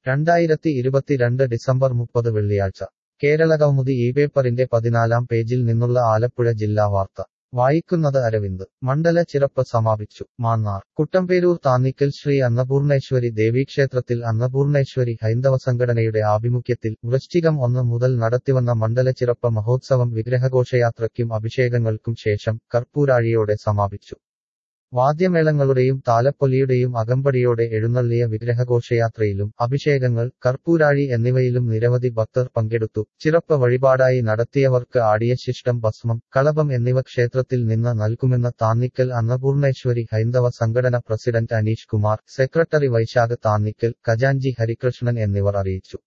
രണ്ടായിരത്തി ഇരുപത്തിരണ്ട് ഡിസംബർ മുപ്പത് വെള്ളിയാഴ്ച കേരളകൗമുദി ഈ പേപ്പറിന്റെ പതിനാലാം പേജിൽ നിന്നുള്ള ആലപ്പുഴ ജില്ലാ വാർത്ത വായിക്കുന്നത് അരവിന്ദ് മണ്ഡല ചിറപ്പ് സമാപിച്ചു മാന്നാർ കുട്ടമ്പേരൂർ താന്നിക്കൽ ശ്രീ അന്നപൂർണേശ്വരി ദേവീക്ഷേത്രത്തിൽ അന്നപൂർണേശ്വരി ഹൈന്ദവ സംഘടനയുടെ ആഭിമുഖ്യത്തിൽ വൃശ്ചികം ഒന്ന് മുതൽ നടത്തിവന്ന മണ്ഡല ചിറപ്പ് മഹോത്സവം വിഗ്രഹഘോഷയാത്രയ്ക്കും അഭിഷേകങ്ങൾക്കും ശേഷം കർപ്പൂരാഴിയോടെ സമാപിച്ചു വാദ്യമേളങ്ങളുടെയും താലപ്പൊലിയുടെയും അകമ്പടിയോടെ എഴുന്നള്ളിയ വിഗ്രഹഘോഷയാത്രയിലും അഭിഷേകങ്ങൾ കർപ്പൂരാഴി എന്നിവയിലും നിരവധി ഭക്തർ പങ്കെടുത്തു ചിറപ്പ് വഴിപാടായി നടത്തിയവർക്ക് ആടിയ ശിഷ്ടം ഭസ്മം കളഭം എന്നിവ ക്ഷേത്രത്തിൽ നിന്ന് നൽകുമെന്ന് താന്നിക്കൽ അന്നപൂർണേശ്വരി ഹൈന്ദവ സംഘടന പ്രസിഡന്റ് അനീഷ് കുമാർ സെക്രട്ടറി വൈശാഖ് താന്നിക്കൽ ഖജാൻജി ഹരികൃഷ്ണൻ എന്നിവർ അറിയിച്ചു